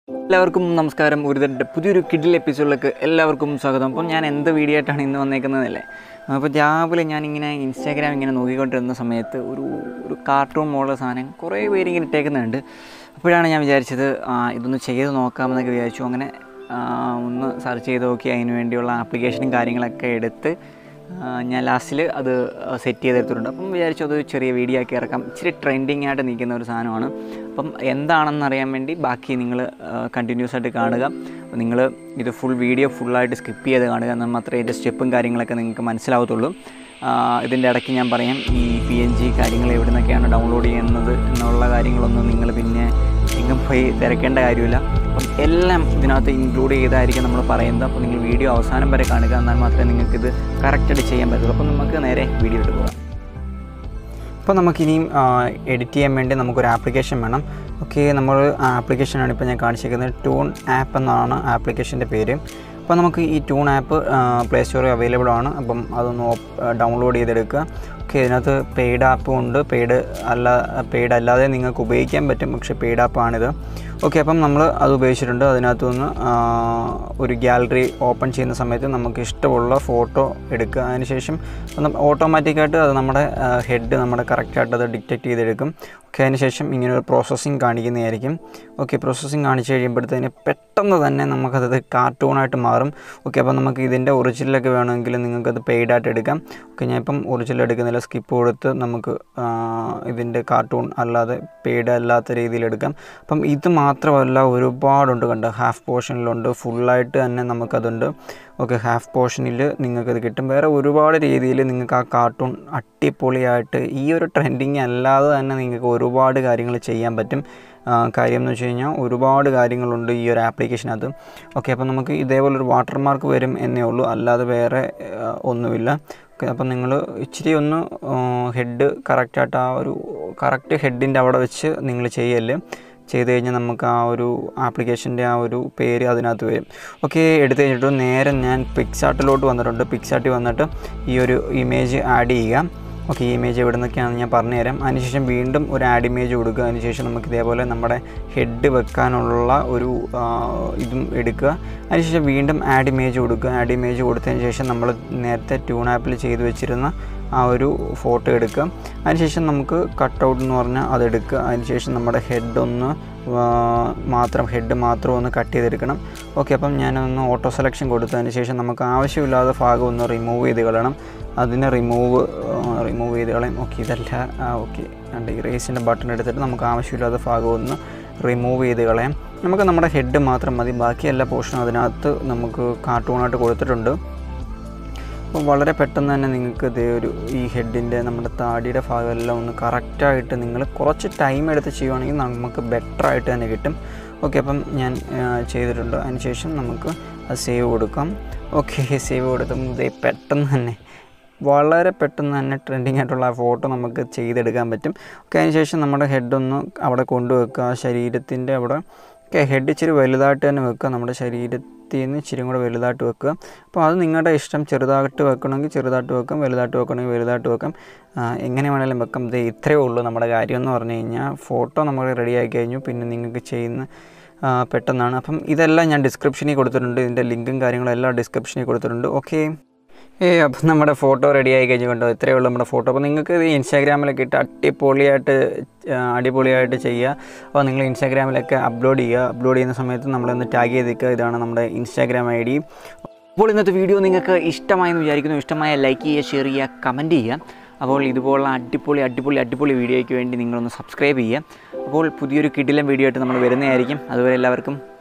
എല്ലാവർക്കും നമസ്കാരം ഒരുതരുടെ പുതിയൊരു കിഡിൽ എപ്പിസോഡിലേക്ക് എല്ലാവർക്കും സ്വാഗതം അപ്പം ഞാൻ എന്ത് വീഡിയോ ആയിട്ടാണ് ഇന്ന് വന്നേക്കുന്നതല്ലേ അപ്പോൾ രാവിലെ ഞാനിങ്ങനെ ഇൻസ്റ്റാഗ്രാം ഇങ്ങനെ നോക്കിക്കൊണ്ടിരുന്ന സമയത്ത് ഒരു ഒരു കാർട്ടൂൺ മോഡൽ സാധനം കുറേ പേര് ഇങ്ങനെ ഇട്ടേക്കുന്നുണ്ട് അപ്പോഴാണ് ഞാൻ വിചാരിച്ചത് ആ, ഇതൊന്ന് ചെയ്ത് നോക്കാമെന്നൊക്കെ വിചാരിച്ചു അങ്ങനെ ആ, ഒന്ന് സെർച്ച് ചെയ്ത് നോക്കി അതിന് വേണ്ടിയുള്ള ആപ്ലിക്കേഷനും കാര്യങ്ങളൊക്കെ എടുത്ത് ആ, ഞാൻ ലാസ്റ്റിൽ അത് സെറ്റ് ചെയ്തെടുത്തിട്ടുണ്ട് അപ്പം വിചാരിച്ചു അത് ചെറിയ വീഡിയോ ആക്കി ഇറക്കാം ഇച്ചിരി ട്രെൻഡിങ് ആയിട്ട് നിൽക്കുന്ന ഒരു സാധനമാണ് അപ്പം എന്താണെന്ന് അറിയാൻ വേണ്ടി ബാക്കി നിങ്ങൾ കണ്ടിന്യൂസ് ആയിട്ട് കാണുക അപ്പോൾ നിങ്ങൾ ഇത് ഫുൾ വീഡിയോ ഫുള്ളായിട്ട് സ്കിപ്പ് ചെയ്ത് കാണുക എന്നാൽ മാത്രമേ ഇതിൻ്റെ സ്റ്റെപ്പും കാര്യങ്ങളൊക്കെ നിങ്ങൾക്ക് മനസ്സിലാവത്തുള്ളൂ ആ, ഇതിൻ്റെ ഇടയ്ക്ക് ഞാൻ പറയാം ഈ പി എൻ ജി കാര്യങ്ങൾ എവിടെ നിന്നൊക്കെയാണ് ഡൗൺലോഡ് ചെയ്യുന്നത് എന്നുള്ള കാര്യങ്ങളൊന്നും നിങ്ങൾ പിന്നെ എങ്ങും പോയി തിരക്കേണ്ട കാര്യമില്ല അപ്പം എല്ലാം ഇതിനകത്ത് ഇൻക്ലൂഡ് ചെയ്തായിരിക്കും നമ്മൾ പറയുന്നത് അപ്പോൾ നിങ്ങൾ വീഡിയോ അവസാനം വരെ കാണുക എന്നാൽ മാത്രമേ നിങ്ങൾക്കിത് കറക്റ്റായിട്ട് ചെയ്യാൻ പറ്റുള്ളൂ അപ്പോൾ നമുക്ക് നേരെ വീഡിയോ ഇട്ട് പോകാം അപ്പോൾ നമുക്കിനിയും എഡിറ്റ് ചെയ്യാൻ വേണ്ടി നമുക്കൊരു ആപ്ലിക്കേഷൻ വേണം ഓക്കെ നമ്മൾ ആ ആപ്ലിക്കേഷനാണ് ഇപ്പോൾ ഞാൻ കാണിച്ചിരിക്കുന്നത് ടൂൺ ആപ്പ് എന്നാണ് ആപ്ലിക്കേഷൻ്റെ പേര് അപ്പോൾ നമുക്ക് ഈ ടൂൺ ആപ്പ് പ്ലേ സ്റ്റോറിൽ അവൈലബിൾ ആണ് അപ്പം അതൊന്ന് ഡൗൺലോഡ് ചെയ്തെടുക്കുക ഓക്കെ ഇതിനകത്ത് പെയ്ഡ് ആപ്പും ഉണ്ട് പെയ്ഡ് അല്ല പെയ്ഡ് അല്ലാതെ നിങ്ങൾക്ക് ഉപയോഗിക്കാൻ പറ്റും പക്ഷേ പെയ്ഡ് ആപ്പാണിത് ഓക്കെ അപ്പം നമ്മൾ അത് ഉപയോഗിച്ചിട്ടുണ്ട് അതിനകത്ത് നിന്ന് ആ, ഒരു ഗാലറി ഓപ്പൺ ചെയ്യുന്ന സമയത്ത് നമുക്ക് ഇഷ്ടമുള്ള ഫോട്ടോ എടുക്കുക അതിനുശേഷം ഓട്ടോമാറ്റിക്കായിട്ട് അത് നമ്മുടെ ഹെഡ് നമ്മുടെ കറക്റ്റായിട്ട് അത് ഡിറ്റക്റ്റ് ചെയ്തെടുക്കും ഓക്കെ അതിനുശേഷം ഇങ്ങനെ ഒരു പ്രോസസ്സിങ് കാണിക്കുന്നതായിരിക്കും ഓക്കെ പ്രോസസ്സിങ് കാണിച്ച് കഴിയുമ്പോഴത്തേന് പെട്ടെന്ന് തന്നെ നമുക്കത് കാർട്ടൂണായിട്ട് മാറും ഓക്കെ അപ്പോൾ നമുക്ക് ഇതിൻ്റെ ഒറിജിനലൊക്കെ വേണമെങ്കിൽ നിങ്ങൾക്കത് പെയ്ഡായിട്ട് എടുക്കാം ഓക്കെ ഞാൻ ഇപ്പം ഒറിജിനൽ എടുക്കുന്നില്ല സ്കിപ്പ് കൊടുത്ത് നമുക്ക് ആ, ഇതിൻ്റെ കാർട്ടൂൺ അല്ലാതെ പെയ്ഡ് അല്ലാത്ത രീതിയിൽ എടുക്കാം അപ്പം ഇത് മാത്രമല്ല ഒരുപാടുണ്ട് കണ്ടോ ഹാഫ് പോർഷനിലുണ്ട് ഫുള്ളായിട്ട് തന്നെ നമുക്കതുണ്ട് ഓക്കെ ഹാഫ് പോർഷനിൽ നിങ്ങൾക്കത് കിട്ടും വേറെ ഒരുപാട് രീതിയിൽ നിങ്ങൾക്ക് ആ കാർട്ടൂൺ അടിപൊളിയായിട്ട് ഈ ഒരു ട്രെൻഡിങ് അല്ലാതെ തന്നെ നിങ്ങൾക്ക് ഒരുപാട് കാര്യങ്ങൾ ചെയ്യാൻ പറ്റും ആ, കാര്യം എന്ന് വെച്ച് കഴിഞ്ഞാൽ ഒരുപാട് കാര്യങ്ങളുണ്ട് ഈ ഒരു ആപ്ലിക്കേഷനകത്ത് ഓക്കെ അപ്പോൾ നമുക്ക് ഇതേപോലെ ഒരു വാട്ടർമാർക്ക് വരും എന്നേ ഉള്ളൂ അല്ലാതെ വേറെ ആ, ഒന്നുമില്ല ഓക്കെ അപ്പം നിങ്ങൾ ഇച്ചിരി ഒന്ന് ഹെഡ് കറക്റ്റായിട്ട് ആ ഒരു കറക്റ്റ് ഹെഡിൻ്റെ അവിടെ വെച്ച് നിങ്ങൾ ചെയ്യല്ലേ ചെയ്ത് കഴിഞ്ഞാൽ നമുക്ക് ആ ഒരു ആപ്ലിക്കേഷൻ്റെ ആ ഒരു പേര് അതിനകത്ത് വരും ഓക്കെ എടുത്തു കഴിഞ്ഞിട്ട് നേരെ ഞാൻ പിക്സാർട്ടിലോട്ട് വന്നിട്ടുണ്ട് പിക്സാർട്ടിൽ വന്നിട്ട് ഈ ഒരു ഇമേജ് ആഡ് ചെയ്യുക ഓക്കെ ഈ ഇമേജ് എവിടെ നിന്നൊക്കെയാണെന്ന് ഞാൻ പറഞ്ഞുതരാം അതിനുശേഷം വീണ്ടും ഒരു ആഡ് ഇമേജ് കൊടുക്കുക അതിനുശേഷം നമുക്ക് ഇതേപോലെ നമ്മുടെ ഹെഡ് വെക്കാനുള്ള ഒരു ആ, ഇതും എടുക്കുക അതിനുശേഷം വീണ്ടും ആഡ് ഇമേജ് കൊടുക്കുക ആഡ് ഇമേജ് കൊടുത്തതിന് ശേഷം നമ്മൾ നേരത്തെ ട്യൂൺ ആപ്പിൽ ചെയ്ത് വെച്ചിരുന്ന ആ ഒരു ഫോട്ടോ എടുക്കുക അതിനുശേഷം നമുക്ക് കട്ട് ഔട്ട് എന്ന് പറഞ്ഞാൽ അതെടുക്കുക അതിനുശേഷം നമ്മുടെ ഹെഡ് ഒന്ന് ആ, മാത്രം ഹെഡ് മാത്രം ഒന്ന് കട്ട് ചെയ്തെടുക്കണം ഓക്കെ അപ്പം ഞാനൊന്ന് ഓട്ടോ സെലക്ഷൻ കൊടുത്തതിന് ശേഷം നമുക്ക് ആവശ്യമില്ലാത്ത ഭാഗം ഒന്ന് റിമൂവ് ചെയ്ത് കളയണം അതിനെ റിമൂവ് റിമൂവ് ചെയ്ത് കളയും ഓക്കെ ഇതല്ല ആ ഓക്കെ രണ്ട് ഇറേസിൻ്റെ ബട്ടൺ എടുത്തിട്ട് നമുക്ക് ആവശ്യമില്ലാത്ത ഭാഗം ഒന്ന് റിമൂവ് ചെയ്ത് കളയാം നമുക്ക് നമ്മുടെ ഹെഡ് മാത്രം മതി ബാക്കി എല്ലാ പോർഷനും അതിനകത്ത് നമുക്ക് കാർട്ടൂണായിട്ട് കൊടുത്തിട്ടുണ്ട് അപ്പോൾ വളരെ പെട്ടെന്ന് തന്നെ നിങ്ങൾക്ക് ഇതേ ഒരു ഈ ഹെഡിൻ്റെ നമ്മുടെ താടിയുടെ ഭാഗമെല്ലാം ഒന്ന് കറക്റ്റായിട്ട് നിങ്ങൾ കുറച്ച് ടൈം എടുത്ത് ചെയ്യുവാണെങ്കിൽ നമുക്ക് ബെറ്റർ ആയിട്ട് തന്നെ കിട്ടും ഓക്കെ അപ്പം ഞാൻ ആ, ചെയ്തിട്ടുണ്ട് അതിനുശേഷം നമുക്ക് അത് സേവ് കൊടുക്കാം ഓക്കെ സേവ് കൊടുക്കുമ്പോൾ ഇതേ പെട്ടെന്ന് തന്നെ വളരെ പെട്ടെന്ന് തന്നെ ട്രെൻഡിങ് ആയിട്ടുള്ള ആ ഫോട്ടോ നമുക്ക് ചെയ്തെടുക്കാൻ പറ്റും ഓക്കെ അതിനുശേഷം നമ്മുടെ ഹെഡൊന്ന് അവിടെ കൊണ്ടുവെക്കുക ആ ശരീരത്തിൻ്റെ അവിടെ ഓക്കെ ഹെഡ് ഇച്ചിരി വലുതായിട്ട് തന്നെ വെക്കുക നമ്മുടെ ശരീരത്തിൽ നിന്ന് ഇച്ചിരി കൂടെ വലുതായിട്ട് വെക്കുക അപ്പോൾ അത് നിങ്ങളുടെ ഇഷ്ടം ചെറുതായിട്ട് വെക്കണമെങ്കിൽ ചെറുതായിട്ട് വെക്കാം വലുതായിട്ട് വെക്കണമെങ്കിൽ വലുതായിട്ട് വെക്കാം ആ, എങ്ങനെ വേണമെങ്കിലും വെക്കാം ഇത് ഇത്രയേ ഉള്ളൂ നമ്മുടെ കാര്യം എന്ന് പറഞ്ഞു കഴിഞ്ഞാൽ ഫോട്ടോ നമ്മൾ റെഡിയാക്കി കഴിഞ്ഞു പിന്നെ നിങ്ങൾക്ക് ചെയ്യുന്ന ആ, പെട്ടെന്നാണ് അപ്പം ഇതെല്ലാം ഞാൻ ഡിസ്ക്രിപ്ഷനിൽ കൊടുത്തിട്ടുണ്ട് ഇതിൻ്റെ ലിങ്കും കാര്യങ്ങളും എല്ലാം ഡിസ്ക്രിപ്ഷനിൽ കൊടുത്തിട്ടുണ്ട് ഓക്കെ ഏ അപ്പം നമ്മുടെ ഫോട്ടോ റെഡി ആയി കഴിഞ്ഞ് കണ്ടോ ഇത്രയേ ഉള്ളൂ നമ്മുടെ ഫോട്ടോ അപ്പോൾ നിങ്ങൾക്ക് ഇത് ഇൻസ്റ്റാഗ്രാമിലൊക്കെ ഇട്ട് അടിപൊളിയായിട്ട് ആ, അടിപൊളിയായിട്ട് ചെയ്യുക അപ്പോൾ നിങ്ങൾ ഇൻസ്റ്റാഗ്രാമിലൊക്കെ അപ്ലോഡ് ചെയ്യുക അപ്ലോഡ് ചെയ്യുന്ന സമയത്ത് നമ്മളൊന്ന് ടാഗ് ചെയ്തേക്കുക ഇതാണ് നമ്മുടെ ഇൻസ്റ്റാഗ്രാം ഐ ഡി അപ്പോൾ ഇന്നത്തെ വീഡിയോ നിങ്ങൾക്ക് ഇഷ്ടമായെന്ന് വിചാരിക്കുന്നു ഇഷ്ടമായ ലൈക്ക് ചെയ്യുക ഷെയർ ചെയ്യുക കമൻറ്റ് ചെയ്യുക അപ്പോൾ ഇതുപോലുള്ള അടിപൊളി അടിപൊളി അടിപൊളി വീഡിയോയ്ക്ക് വേണ്ടി നിങ്ങളൊന്ന് സബ്സ്ക്രൈബ് ചെയ്യുക അപ്പോൾ പുതിയൊരു കിടിലം വീഡിയോ ആയിട്ട് നമ്മൾ വരുന്നതായിരിക്കും അതുവരെ എല്ലാവർക്കും